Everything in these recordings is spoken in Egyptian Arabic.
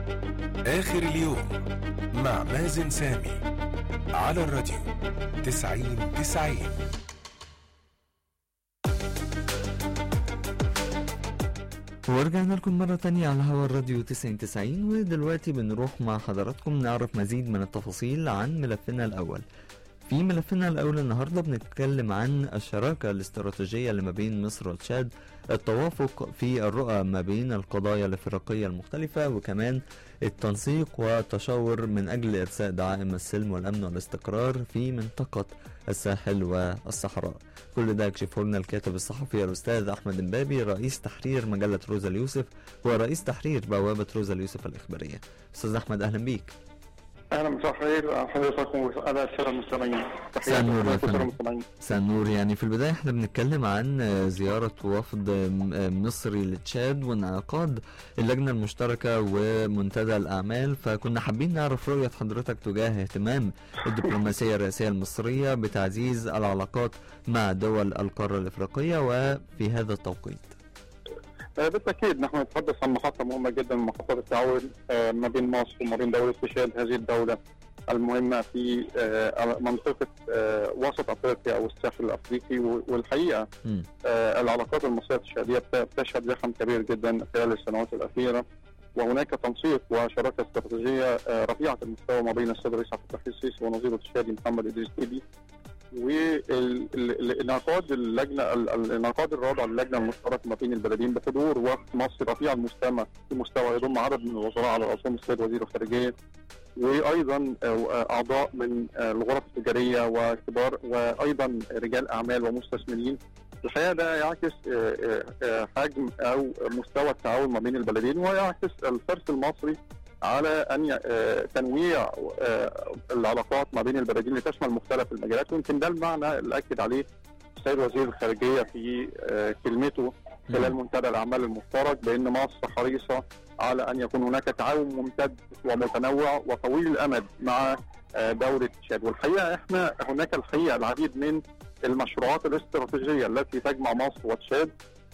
آخر اليوم مع مازن سامي على الراديو تسعين تسعين ورجعنا لكم مرة تانية على هوا الراديو 9090 ودلوقتي بنروح مع حضراتكم نعرف مزيد من التفاصيل عن ملفنا الأول في ملفنا الأول النهاردة بنتكلم عن الشراكة الاستراتيجية اللي ما بين مصر وتشاد التوافق في الرؤى ما بين القضايا الافريقية المختلفة وكمان التنسيق والتشاور من أجل إرساء دعائم السلم والأمن والاستقرار في منطقة الساحل والصحراء كل ده يكشفه لنا الكاتب الصحفي الأستاذ أحمد امبابي رئيس تحرير مجلة روزا اليوسف ورئيس تحرير بوابة روزا اليوسف الإخبارية أستاذ أحمد أهلا بيك اهلا مساء الخير حضرتك وعلى الساده المستمعين مساء النور يا تحياتي فندم. للسادة المستمعين مساء النور يعني في البداية احنا بنتكلم عن زيارة وفد مصري لتشاد وانعقاد اللجنة المشتركة ومنتدى الأعمال فكنا حابين نعرف رؤية حضرتك تجاه اهتمام الدبلوماسية الرئاسية المصرية بتعزيز العلاقات مع دول القارة الإفريقية وفي هذا التوقيت آه، بالتاكيد نحن نتحدث عن محطه مهمه جدا من محطات التعاون آه، ما بين مصر وما بين دوله تشاد هذه الدوله المهمه في آه، منطقه آه، وسط افريقيا او الساحل الافريقي و- والحقيقه مم. آه، العلاقات المصريه التشاديه بت- بتشهد زخم كبير جدا خلال السنوات الاخيره وهناك تنسيق وشراكه استراتيجيه آه، رفيعه المستوى ما بين السيد الرئيس عبد الفتاح السيسي ونظيره التشادي محمد ادريس ديبي والانعقاد اللجنه ال- ال- الانعقاد الرابع للجنه المشتركه ما بين البلدين بحضور وفد مصري رفيع المستوى المستوى يضم عدد من الوزراء على راسهم السيد وزير الخارجيه وايضا آه، اعضاء من آه، الغرف التجاريه وكبار وايضا رجال اعمال ومستثمرين الحقيقه ده يعكس آه، آه، آه، حجم او مستوى التعاون ما بين البلدين ويعكس الحرص المصري على ان ي- آه، تنويع آه، العلاقات ما بين البلدين لتشمل مختلف المجالات ويمكن ده المعنى اللي اكد عليه السيد وزير الخارجيه في آه، كلمته خلال منتدى الاعمال المشترك بان مصر حريصه على ان يكون هناك تعاون ممتد ومتنوع وطويل الامد مع آه، دوله تشاد والحقيقه احنا هناك الحقيقه العديد من المشروعات الاستراتيجيه التي تجمع مصر وتشاد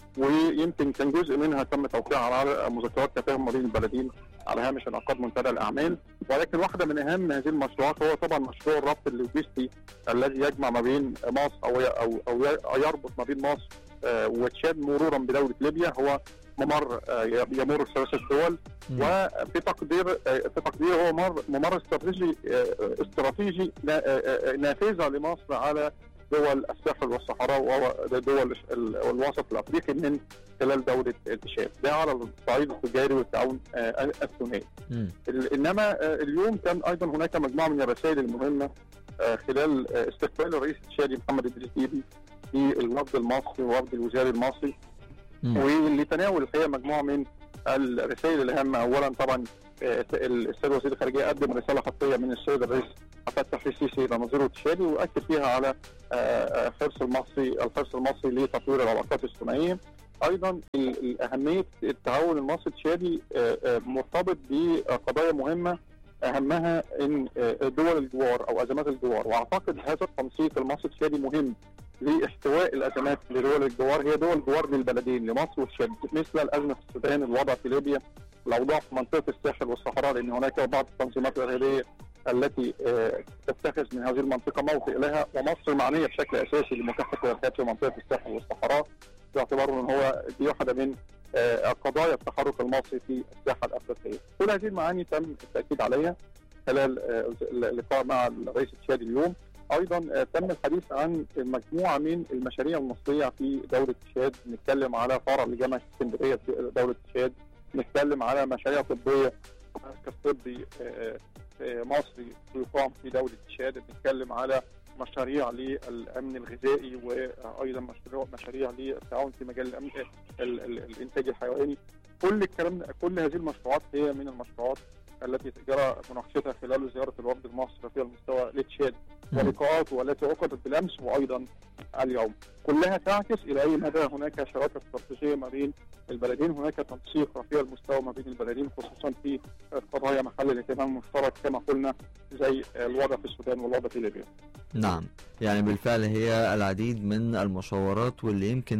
ويمكن كان جزء منها تم توقيعها على مذكرات تفاهم ما بين البلدين على هامش انعقاد منتدى الاعمال ولكن واحده من اهم هذه المشروعات هو طبعا مشروع الربط اللوجستي الذي يجمع ما بين مصر او او او يربط ما بين مصر آه، وتشاد مرورا بدوله ليبيا هو ممر آه، يمر ثلاثه دول مم. وفي تقدير آه، في تقدير هو مر ممر استراتيجي آه، استراتيجي نا- آه، آه، نافذه لمصر على دول الساحل والصحراء وهو دول ال- الوسط الافريقي من خلال دوله تشاد ده على الصعيد التجاري والتعاون آه، الثنائي مم. ال- انما آه، اليوم كان ايضا هناك مجموعه من الرسائل المهمه آه، خلال آه، استقبال الرئيس التشادي محمد ادريس ديبي في الوفد المصري ووفد الوزاري المصري مم. واللي تناول الحقيقه مجموعه من الرسائل الهامه اولا طبعا آه، السيد وزير الخارجيه قدم رساله خطيه من السيد الرئيس عبد الفتاح السيسي الى نظيره التشادي واكد فيها على آه، آه، حرص المصري الحرص المصري لتطوير العلاقات الثنائيه ايضا ال- ال- اهميه التعاون المصري التشادي آه، آه، مرتبط بقضايا مهمه اهمها ان آه، دول الجوار او ازمات الجوار واعتقد هذا التنسيق المصري التشادي مهم لاحتواء الازمات لدول الجوار هي دول جوار للبلدين لمصر والتشاد مثل الازمه في السودان الوضع في ليبيا الاوضاع في منطقه الساحل والصحراء لان هناك بعض التنظيمات الارهابيه التي آه، تتخذ من هذه المنطقه موطئ لها ومصر معنيه بشكل اساسي لمكافحه الارهاب في منطقه الساحل والصحراء باعتبار ان هو دي واحده من آه، قضايا التحرك المصري في الساحه الافريقيه. كل هذه المعاني تم التاكيد عليها خلال آه، اللقاء مع الرئيس التشادي اليوم. ايضا آه، تم الحديث عن مجموعه من المشاريع المصريه في دوله تشاد، نتكلم على فرع لجامعه اسكندريه في دوله تشاد، نتكلم على مشاريع طبيه مركز طبي آه، آه، مصري يقام في دوله تشاد، بنتكلم على مشاريع للامن الغذائي وايضا مشروع مشاريع للتعاون في مجال الأمن ال- ال- الانتاج الحيواني كل الكلام ده- كل هذه المشروعات هي من المشروعات التي جرى مناقشتها خلال زياره الوفد المصري في المستوى لتشاد مم. ولقاءات والتي عقدت بالامس وايضا اليوم كلها تعكس الى اي مدى هناك شراكه استراتيجيه ما بين البلدين هناك تنسيق رفيع المستوى ما بين البلدين خصوصا في قضايا محل الاهتمام المشترك كما قلنا زي الوضع في السودان والوضع في ليبيا نعم يعني بالفعل هي العديد من المشاورات واللي يمكن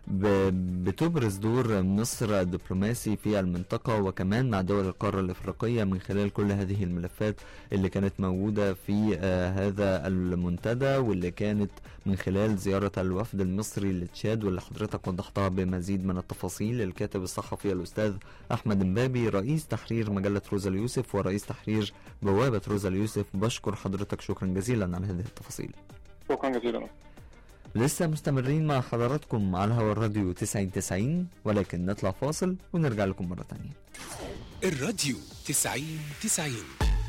ب- بتبرز دور مصر الدبلوماسي في المنطقة وكمان مع دول القارة الإفريقية من خلال كل هذه الملفات اللي كانت موجودة في آه، هذا المنتدى واللي كانت من خلال زيارة الوفد المصري لتشاد واللي حضرتك وضحتها بمزيد من التفاصيل الكاتب الصحفي الأستاذ أحمد مبابي رئيس تحرير مجلة روزا اليوسف ورئيس تحرير بوابة روزا اليوسف بشكر حضرتك شكرا جزيلا على هذه التفاصيل شكرا جزيلا لسه مستمرين مع حضراتكم على هوا الراديو 9090 ولكن نطلع فاصل ونرجع لكم مرة تانية الراديو تسعين تسعين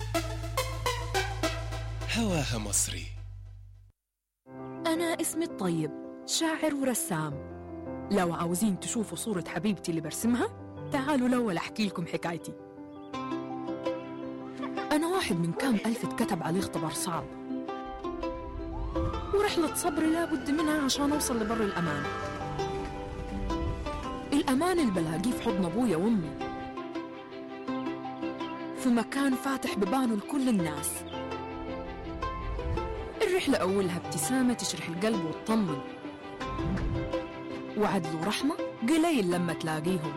هواها مصري أنا اسمي الطيب شاعر ورسام لو عاوزين تشوفوا صورة حبيبتي اللي برسمها تعالوا الأول أحكي لكم حكايتي أنا واحد من كام ألف اتكتب عليه اختبار صعب ورحلة صبري لابد منها عشان أوصل لبر الأمان الأمان اللي بلاقيه في حضن أبويا وأمي في مكان فاتح ببانه لكل الناس الرحلة أولها ابتسامة تشرح القلب وتطمن وعدل ورحمة قليل لما تلاقيهم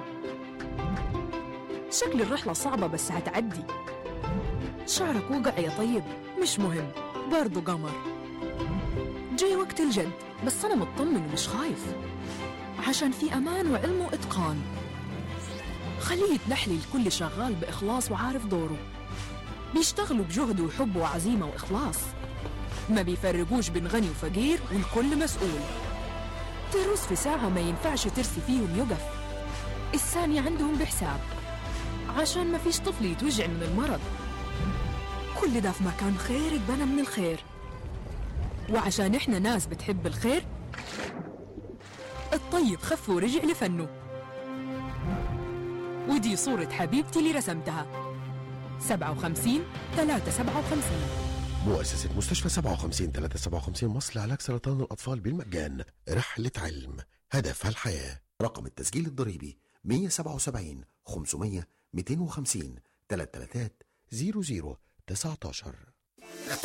شكل الرحلة صعبة بس هتعدي شعرك وقع يا طيب مش مهم برضو قمر جاي وقت الجد بس أنا مطمن ومش خايف عشان في أمان وعلم وإتقان خليه يتنحلي الكل شغال بإخلاص وعارف دوره بيشتغلوا بجهد وحب وعزيمة وإخلاص ما بيفرقوش بين غني وفقير والكل مسؤول تروس في ساعة ما ينفعش ترسي فيهم يقف الثانية عندهم بحساب عشان ما فيش طفل يتوجع من المرض كل ده في مكان خير اتبنى من الخير وعشان احنا ناس بتحب الخير الطيب خف ورجع لفنه ودي صورة حبيبتي اللي رسمتها 57 357 مؤسسة مستشفى 57 357 مصر لعلاج سرطان الأطفال بالمجان رحلة علم هدفها الحياة رقم التسجيل الضريبي 177 500 250 333 00 19